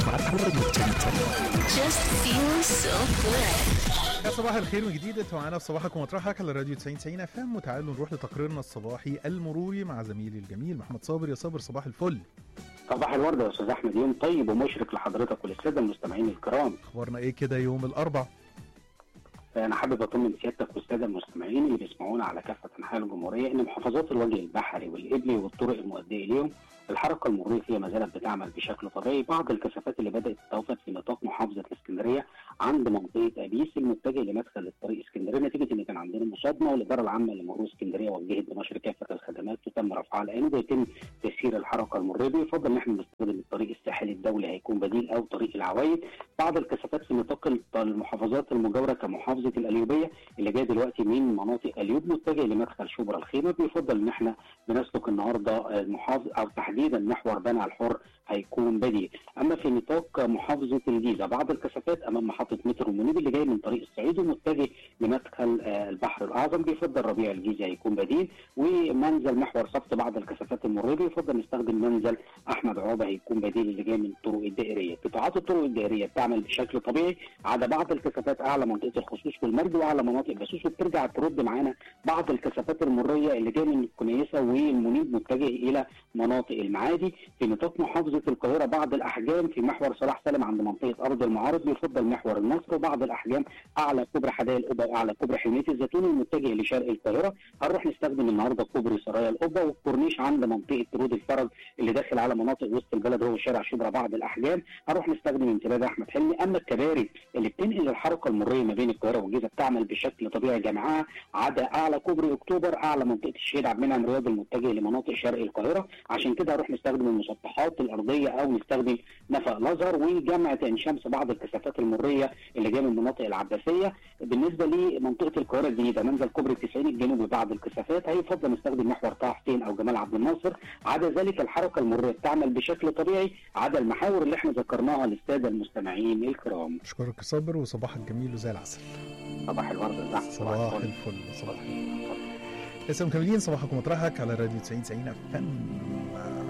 Just feels so good. يا صباح الخير من جديد انتوا معانا في صباحك ومطرحك على راديو 90 90 اف ام وتعالوا نروح لتقريرنا الصباحي المروري مع زميلي الجميل محمد صابر يا صابر صباح الفل صباح الورد يا استاذ احمد يوم طيب ومشرق لحضرتك وللساده المستمعين الكرام اخبارنا ايه كده يوم الاربع انا حابب اطمن سيادتك والساده المستمعين اللي بيسمعونا على كافه انحاء الجمهوريه ان محافظات الوجه البحري والابلي والطرق المؤديه اليهم الحركه المروريه فيها ما زالت بتعمل بشكل طبيعي بعض الكثافات اللي بدات تتوافد في نطاق محافظه الاسكندريه عند منطقه ابيس المتجه لمدخل الطريق اسكندريه نتيجه ان كان عندنا مصادمه والاداره العامه لمرور اسكندريه وجهت بنشر كافه الخدمات وتم رفعها الان ويتم تسيير الحركه المروريه يفضل ان احنا نستخدم الطريق الساحلي الدولي هيكون بديل او طريق العوايد بعض الكثافات في نطاق المحافظات المجاوره كمحافظه القليوبيه اللي جايه دلوقتي من مناطق اليوب متجه لمدخل شبرا الخيمه بيفضل ان احنا بنسلك النهارده المحافظ او تحديدا محور بنها الحر هيكون بديل اما في نطاق محافظه الجيزه بعض الكثافات امام محطه مترو منيب اللي جاي من طريق الصعيد ومتجه لمدخل آه، البحر الاعظم بيفضل ربيع الجيزه هيكون بديل ومنزل محور سقط بعض الكثافات المروريه بيفضل نستخدم منزل احمد عوبه هيكون بديل اللي جاي من الطرق الدائريه قطاعات الطرق الدائريه بتعمل بشكل طبيعي عدا بعض الكثافات اعلى منطقه الخصوص والمرج واعلى مناطق بسوس وبترجع ترد معانا بعض الكثافات المروريه اللي جايه من الكنيسه والمنيب متجه الى مناطق المعادي في نطاق محافظه القاهره بعض الاحجام في محور صلاح سالم عند منطقه ارض المعارض بيفضل محور النصر وبعض الاحجام اعلى كوبري حدائق القبه واعلى كوبري حميه الزيتون المتجه لشرق القاهره هنروح نستخدم النهارده كوبري سرايا القبه والكورنيش عند منطقه رود الفرج اللي داخل على مناطق وسط البلد هو شارع شبرا بعض الاحجام هنروح نستخدم امتداد احمد حلمي اما الكباري اللي بتنقل الحركه المروريه ما بين القاهره والجيزه بتعمل بشكل طبيعي جمعها عدا اعلى كوبري اكتوبر اعلى منطقه الشهيد عبد المنعم رياض المتجه لمناطق شرق القاهره عشان كده هنروح نستخدم المسطحات الارضيه او نستخدم نفق الازهر وجامعه عين شمس بعض الكثافات المروريه اللي جايه من المناطق العباسيه بالنسبه لمنطقه القاهره الجديده منزل كوبري 90 الجنوبي بعض الكثافات هيفضل نستخدم محور طه حسين او جمال عبد الناصر عدا ذلك الحركه المروريه بتعمل بشكل طبيعي عدا المحاور اللي احنا ذكرناها للساده المستمعين الكرام اشكرك يا صابر وصباحك جميل وزي العسل صباح الورد يا زحمة. صباح الفل صباح الفل لسه مكملين صباحك ومطرحك على راديو 90 90 اف ام